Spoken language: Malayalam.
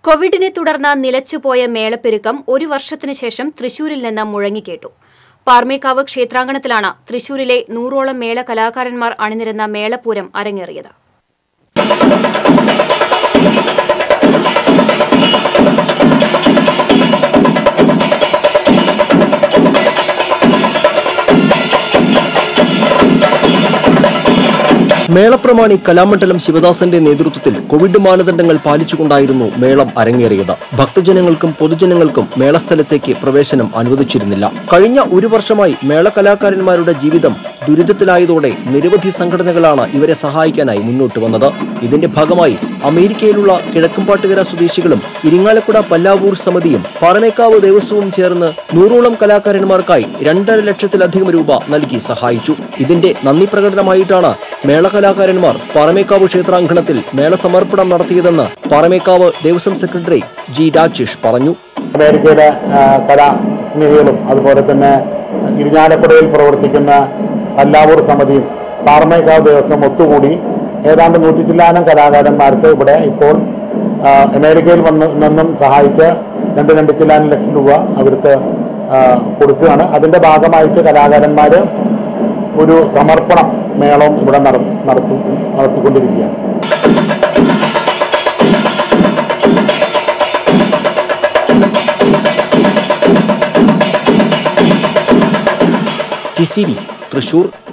കോവിഡിനെ തുടർന്ന് നിലച്ചുപോയ മേളപ്പെരുക്കം ഒരു വർഷത്തിനു ശേഷം തൃശൂരിൽ നിന്ന് മുഴങ്ങിക്കേട്ടു പാർമേക്കാവ് ക്ഷേത്രാങ്കണത്തിലാണ് തൃശൂരിലെ നൂറോളം മേള കലാകാരന്മാർ അണിനിരുന്ന മേളപ്പൂരം അരങ്ങേറിയത് മേളപ്രമാണി കലാമണ്ഡലം ശിവദാസന്റെ നേതൃത്വത്തിൽ കോവിഡ് മാനദണ്ഡങ്ങൾ പാലിച്ചുകൊണ്ടായിരുന്നു മേളം അരങ്ങേറിയത് ഭക്തജനങ്ങൾക്കും പൊതുജനങ്ങൾക്കും മേളസ്ഥലത്തേക്ക് പ്രവേശനം അനുവദിച്ചിരുന്നില്ല കഴിഞ്ഞ ഒരു വർഷമായി മേള കലാകാരന്മാരുടെ ജീവിതം ദുരിതത്തിലായതോടെ നിരവധി സംഘടനകളാണ് ഇവരെ സഹായിക്കാനായി മുന്നോട്ട് വന്നത് ഇതിന്റെ ഭാഗമായി അമേരിക്കയിലുള്ള കിഴക്കുംപാട്ടുകര സ്വദേശികളും ഇരിങ്ങാലക്കുട പല്ലാവൂർ സമിതിയും പാറമേക്കാവ് ദേവസ്വവും ചേർന്ന് നൂറോളം കലാകാരന്മാർക്കായി രണ്ടര ലക്ഷത്തിലധികം രൂപ നൽകി സഹായിച്ചു ഇതിന്റെ നന്ദി പ്രകടനമായിട്ടാണ് മേള കലാകാരന്മാർ പാറമേക്കാവ് ക്ഷേത്രാങ്കണത്തിൽ മേള സമർപ്പണം നടത്തിയതെന്ന് പാറമേക്കാവ് ദേവസ്വം സെക്രട്ടറി ജി രാജേഷ് പറഞ്ഞു അമേരിക്കയിലെ ആ, കലാസ്നേഹികളും അതുപോലെ തന്നെ ഇരിഞ്ഞാലക്കുടയിൽ പ്രവർത്തിക്കുന്ന പല്ലാവൂർ സമിതിയും പാറമേക്കാവ് ദേവസ്വം ഒത്തുകൂടി ഏതാണ്ട് നൂറ്റി ചില്ലാനം കലാകാരന്മാർക്ക് ഇവിടെ ഇപ്പോൾ ആ, അമേരിക്കയിൽ വന്ന് നിന്നും സഹായിച്ച് രണ്ട് രണ്ട് ചില്ലാനം ലക്ഷം രൂപ അവർക്ക് ആ, കൊടുക്കുകയാണ് അതിൻ്റെ ഭാഗമായിട്ട് കലാകാരന്മാർ ഒരു സമർപ്പണം മേളം ഇവിടെ നട നടത്തി നടത്തിക്കൊണ്ടിരിക്കുകയാണ് ടി സി വി തൃശൂർ